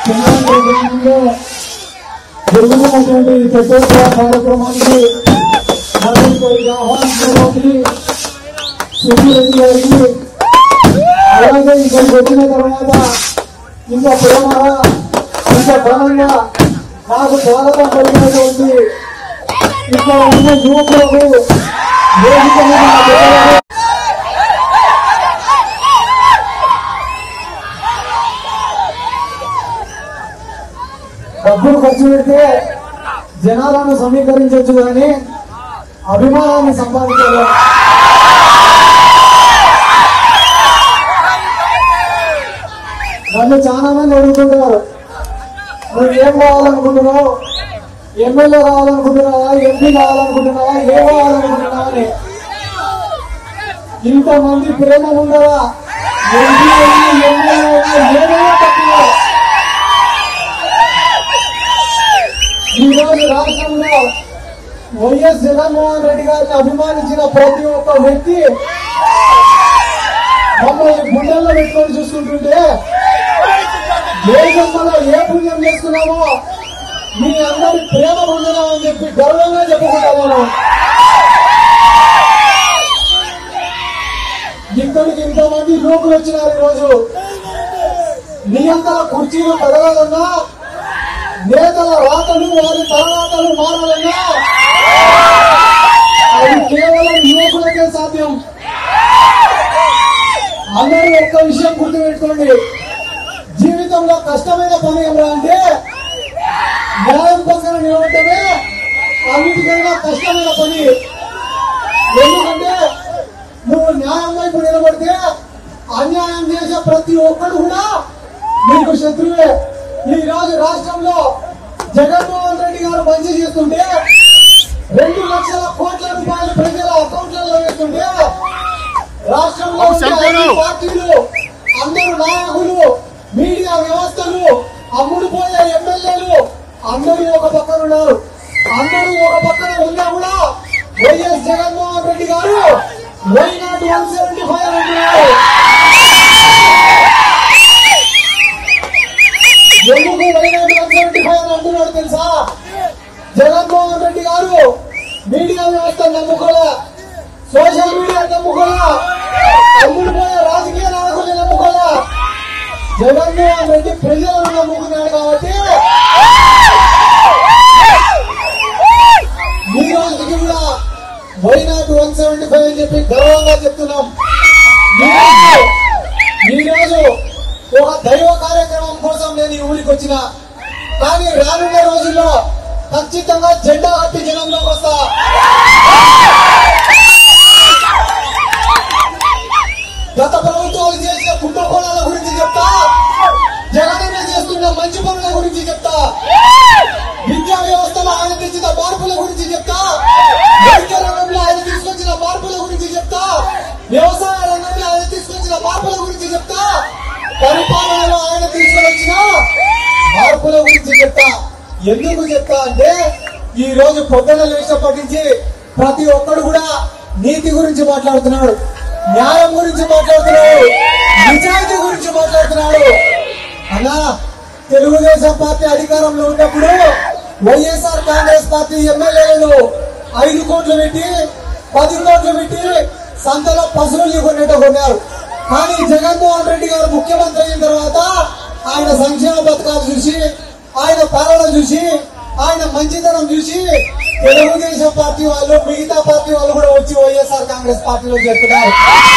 తెలంగాణ గ్రామంలో జరుగుతున్నటువంటి ఈ ప్రత్యేక కార్యక్రమానికి మరింత ఆహ్వానించడానికి సుబ్బిరెడ్డి గారికి అలాగే ఇక్కడికి వచ్చిన తర్వాత ఇంకా ప్రేమగా ఇంకా ఘనంగా నాకు స్వాగతం కలిగినటువంటి ఇక్కడ ఉన్న యువకులకు వేదిక మీద నా పెద్దలకు డబ్బులు ఖర్చు పెడితే జనాలను సమీకరించవచ్చు కానీ అభిమానాన్ని సంపాదించాలి నన్ను చాలా మంది అడుగుతుంటారు నువ్వు ఏం కావాలనుకుంటున్నావు ఎమ్మెల్యే కావాలనుకుంటున్నావా ఎంపీ కావాలనుకుంటున్నావా ఏ కావాలనుకుంటున్నావా అని ఇంతమంది ప్రేమ ఉండదా ఎంపీ అయినా, ఎమ్మెల్యే అయినా, ఏదైనా తక్కువ ఈ రోజు రాష్ట్రంలో వైఎస్ జగన్మోహన్ రెడ్డి గారిని అభిమానించిన ప్రతి ఒక్క వ్యక్తి మమ్మల్ని గుండెల్లో పెట్టుకొని చూసుకుంటుంటే ఏ జన్మలో ఏ పుణ్యం చేసుకున్నామో మీ అందరి ప్రేమ పొందినాం అని చెప్పి గర్వంగా చెప్పుకుంటాం మనం ఇక్కడికి ఇంతమంది యువకులు వచ్చినారు ఈరోజు నియంత్రణ కుర్చీలు పెరగాలన్నా నేతల రాతలు వారి తలరాతలు మారాలన్నా అది కేవలం యువకులకే సాధ్యం అందరూ ఒక్క విషయం గుర్తుపెట్టుకోండి జీవితంలో కష్టమైన పని ఏమిరా అంటే న్యాయం పక్కన నిలబడటమే అన్నిటికన్నా కష్టమైన పని ఎందుకంటే నువ్వు న్యాయం వైపు నిలబడితే అన్యాయం చేసే ప్రతి ఒక్కడు కూడా నీకు శత్రువే ఈ రోజు రాష్ట్రంలో జగన్మోహన్ రెడ్డి గారు మంచి చేస్తుంటే రెండు లక్షల కోట్ల రూపాయలు ప్రజల అకౌంట్లలో వేస్తుంటే రాష్ట్రంలో ఉండే అన్ని పార్టీలు అందరు నాయకులు మీడియా వ్యవస్థలు అమ్ముడు పోయే ఎమ్మెల్యేలు అందరూ ఒక పక్కన ఉన్నారు అందరూ ఒక పక్కన ఉన్నా కూడా వైఎస్ జగన్మోహన్ రెడ్డి గారు why not one seventy five అంటున్నారు ఎందుకు why not one seventy five అని అంటున్నాడు తెలుసా జగన్మోహన్ రెడ్డి గారు మీడియా వ్యవస్థ నమ్ముకోలే సోషల్ మీడియా నమ్ముకోలే అమ్ముడు పోయే రాజకీయ నాయకులు నమ్ముకోలే జగన్మోహన్ రెడ్డి ప్రజలను నమ్ముకున్నాడు కాబట్టి ఈ రోజుకి కూడా why not one seventy five అని చెప్పి గర్వంగా చెప్తున్నాం ఈ రోజు- ఈ రోజు ఒక దైవ కార్యక్రమం కోసం నేను ఈ ఊరికి వచ్చిన కానీ రానున్న రోజుల్లో ఖచ్చితంగా జెండా కట్టి జనంలోకి వస్తా గత ప్రభుత్వాలు చేసిన కుంభకోణాల గురించి చెప్తా జగనన్న చేస్తున్న మంచి పనుల గురించి చెప్తా విద్యా వ్యవస్థలో ఆయన తెచ్చిన మార్పుల గురించి చెప్తా వైద్య రంగంలో ఆయన తీసుకొచ్చిన మార్పుల గురించి చెప్తా వ్యవసాయ రంగంలో ఆయన తీసుకొచ్చిన మార్పుల గురించి చెప్తా పరిపాలనలో ఆయన తీసుకొచ్చిన మార్పుల గురించి చెప్తా ఎందుకు చెప్తా అంటే ఈ రోజు పొద్దున లేచినప్పటి నుంచి ప్రతి ఒక్కడు కూడా నీతి గురించి మాట్లాడుతున్నాడు న్యాయం గురించి మాట్లాడుతున్నాడు నిజాయితీ గురించి మాట్లాడుతున్నాడు అన్నా తెలుగుదేశం పార్టీ అధికారంలో ఉన్నప్పుడు వైఎస్ఆర్ కాంగ్రెస్ పార్టీ ఎమ్మెల్యేలను ఐదు కోట్లు పెట్టి పది కోట్లు పెట్టి సంతలో పశువులు కొనేట్టు కొన్నారు కానీ జగన్మోహన్ రెడ్డి గారు ముఖ్యమంత్రి అయిన తర్వాత ఆయన సంక్షేమ పథకాలు చూసి ఆయన పాలన చూసి ఆయన మంచితనం చూసి తెలుగుదేశం పార్టీ వాళ్ళు మిగతా పార్టీ వాళ్ళు కూడా వచ్చి వైఎస్ఆర్ కాంగ్రెస్ పార్టీలో చేరుతున్నారు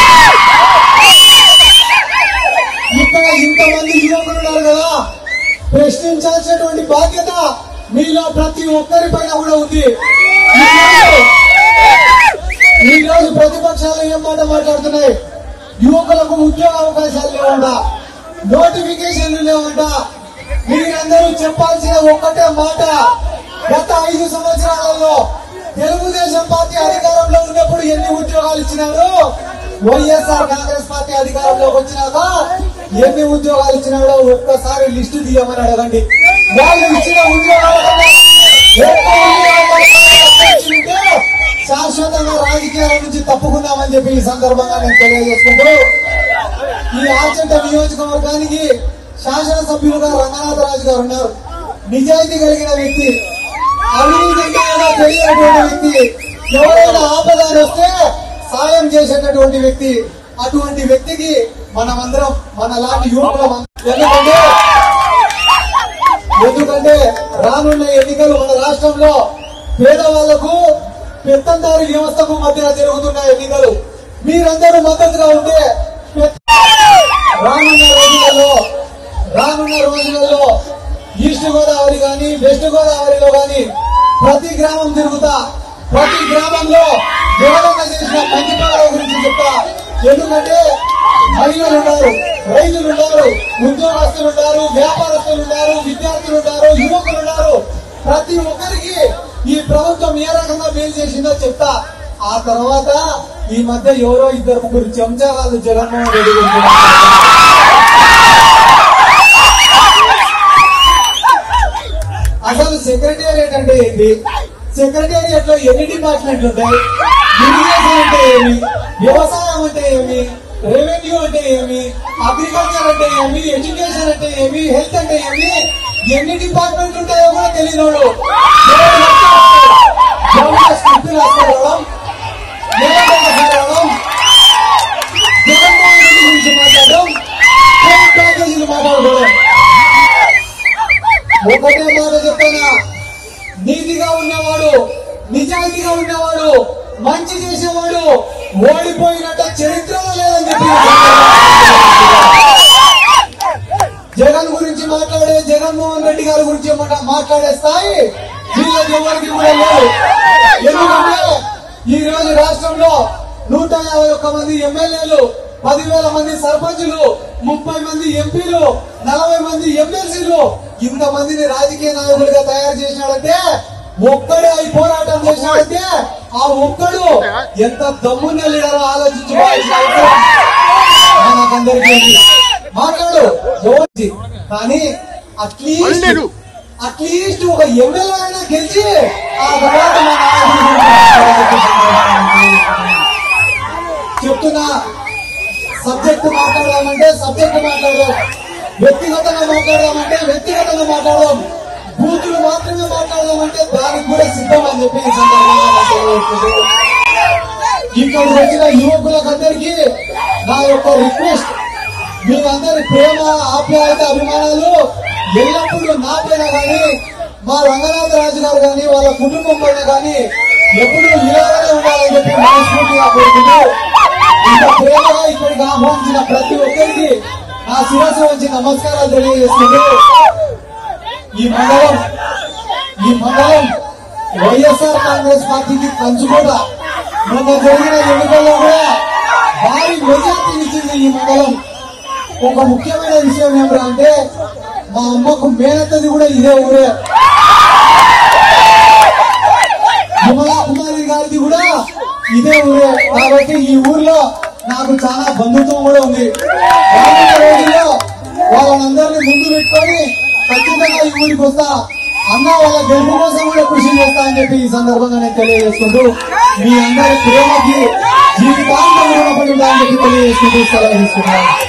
ఇక్కడ ఇంతమంది యువకులు ఉన్నారు కదా ప్రశ్నించాల్సినటువంటి బాధ్యత మీలో ప్రతి ఒక్కరి పైన కూడా ఉంది ఈరోజు- ఈ రోజు ప్రతిపక్షాలు ఏం మాట మాట్లాడుతున్నాయి యువకులకు ఉద్యోగ అవకాశాలు లేవంట నోటిఫికేషన్లు లేవంట మీరందరూ చెప్పాల్సిన ఒక్కటే మాట గత ఐదు సంవత్సరాలలో తెలుగుదేశం పార్టీ అధికారంలో ఉన్నప్పుడు ఎన్ని ఉద్యోగాలు ఇచ్చినారు వైఎస్ఆర్ కాంగ్రెస్ పార్టీ అధికారంలోకి వచ్చినాక ఎన్ని ఉద్యోగాలు ఇచ్చినాడో ఒక్కసారి లిస్టు తీయమని అడగండి వాళ్ళు ఇచ్చిన ఉద్యోగాల కన్నా ఎక్కువ ఉద్యోగాలు ఇచ్చింటే శాశ్వతంగా రాజకీయాల నుంచి తప్పుకుందామని చెప్పి ఈ సందర్భంగా నేను తెలియజేసుకుంటూ ఈ ఆచంట నియోజకవర్గానికి శాసనసభ్యులుగా రంగనాథరాజు గారు ఉన్నారు నిజాయితీ కలిగిన వ్యక్తి అవినీతి అంటే ఏదో తెలియనటువంటి వ్యక్తి ఎవరైనా ఆపద అని వస్తే సాయం చేసేటటువంటి వ్యక్తి అటువంటి వ్యక్తికి మనమందరం మన లాంటి యువకులం ఎందుకంటే ఎందుకంటే రానున్న ఎన్నికలు మన రాష్ట్రంలో పేదవాళ్లకు పెత్తందారు వ్యవస్థకు మధ్య జరుగుతున్న ఎన్నికలు మీరందరూ మద్దతుగా ఉంటే పెద్ద- రానున్న రోజులలో రానున్న రోజులలో ఈస్ట్ గోదావరి గాని వెస్ట్ గోదావరిలో గాని ప్రతి గ్రామం తిరుగుతా ప్రతి గ్రామంలో జగనన్న చేసిన మంచి పనుల గురించి చెప్తా ఎందుకంటే మహిళలు ఉన్నారు రైతులు ఉన్నారు ఉద్యోగస్తులు ఉన్నారు వ్యాపారస్తులు ఉన్నారు విద్యార్థులు ఉన్నారు యువకులు ఉన్నారు ప్రతి ఒక్కరికి ఈ ప్రభుత్వం ఏ రకంగా మేలు చేసిందో చెప్తా ఆ తర్వాత ఈ మధ్య ఎవరో ఇద్దరు ముగ్గురు చెంచా వాళ్ళు జగన్మోహన్ రెడ్డి గురించి మాట్లాడుతున్నారు. అసలు సెక్రటేరియట్ అంటే ఏంటి సెక్రటేరియట్ లో ఎన్ని డిపార్ట్మెంట్లు ఉంటాయి ఇరిగేషన్ అంటే ఏమి వ్యవసాయం అంటే ఏమి రెవెన్యూ అంటే ఏమి అగ్రికల్చర్ అంటే ఏమి ఎడ్యుకేషన్ అంటే ఏమి హెల్త్ అంటే ఏమి ఎన్ని డిపార్ట్మెంట్లు ఉంటాయో కూడా తెలియనోడు స్క్రిప్ట్ రాసుకోవడం నిలబడకపోవడం జగన్మోహన్ రెడ్డి గురించి మాట్లాడడం ట్రైన్ ప్యాకేజీలు మాట్లాడుకోవడం ఒకటే మాట చెప్తానా నీతిగా ఉన్నవాడు నిజాయితీగా ఉన్నవాడు మంచి చేసేవాడు ఓడిపోయినట్ట చరిత్రలో లేదని చెప్పి జగన్ గురించి మాట్లాడే జగన్మోహన్ రెడ్డి గారి గురించి మాట- మాట్లాడే స్థాయి వీళ్ళకి ఎవరికి కూడా లేదు ఎందుకంటే ఈ రోజు రాష్ట్రంలో నూట యాభై ఒక్క మంది ఎమ్మెల్యేలు పదివేల మంది సర్పంచులు ముప్పై మంది ఎంపీలు నలభై మంది ఎమ్మెల్సీలు ఇంతమందిని రాజకీయ నాయకులుగా తయారు చేసినాడంటే ఒక్కడే ఈ పోరాటం చేసినాడంటే ఆ ఒక్కడు ఎంత దమ్మున్న లీడరో ఆలోచించుకోవాల్సిన అవసరం మనకందరికీ ఉంది. మాట్లాడు ఎవరిది? కానీ అట్లీస్ట్ అట్లీస్ట్ ఒక ఎమ్మెల్యే అయినా గెలిచి ఆ తర్వాత మన నాయకుడి గురించి చెప్తున్నా సబ్జెక్ట్ మాట్లాడదామంటే సబ్జెక్ట్ మాట్లాడదాం వ్యక్తిగతంగా మాట్లాడదామంటే వ్యక్తిగతంగా మాట్లాడదాం బూతులు మాత్రమే మాట్లాడదామంటే దానికి కూడా సిద్ధం అని చెప్పి ఈ సందర్భంగా నేను తెలియజేస్తున్నాను. ఇక్కడికి వచ్చిన యువకులకందరికీ నా యొక్క రిక్వెస్ట్ మీరందరి ప్రేమ ఆప్యాయత అభిమానాలు ఎల్లప్పుడూ నా పైన కానీ మా రంగనాథ రాజు గారు కానీ వాళ్ళ కుటుంబం పైన కానీ ఎప్పుడూ ఇలాగే ఉండాలని చెప్పి మనస్ఫూర్తిగా కోరుకుంటూ ఇంత ప్రేమగా ఇక్కడికి ఆహ్వానించిన ప్రతి ఒక్కరికి నా శిరస్సు వచ్చి నమస్కారాలు తెలియజేస్తుంది ఈ మండలం ఈ మండలం వైఎస్ఆర్ కాంగ్రెస్ పార్టీకి కంచుకోట మొన్న జరిగిన ఎన్నికల్లో కూడా భారీ మెజార్టీ ఇచ్చింది ఈ మండలం ఒక ముఖ్యమైన విషయం ఏమిటంటే అంటే మా అమ్మకు మేనత్తది కూడా ఇదే ఊరే విమలా కుమారి గారిది కూడా ఇదే ఊరే కాబట్టి ఈ ఊర్లో నాకు చాలా బంధుత్వం కూడా ఉంది రానున్న రోజుల్లో వాళ్ళందరినీ ముందు పెట్టుకొని ఖచ్చితంగా ఈ ఊరికి వస్తా అన్న వాళ్ళ గెలుపు కోసం కూడా కృషి చేస్తా అని చెప్పి ఈ సందర్భంగా నేను తెలియజేసుకుంటూ మీ అందరి ప్రేమకి జీవితాంతం రుణపడి ఉండాలని చెప్పి తెలియజేసుకుంటూ సెలవు తీసుకున్నాను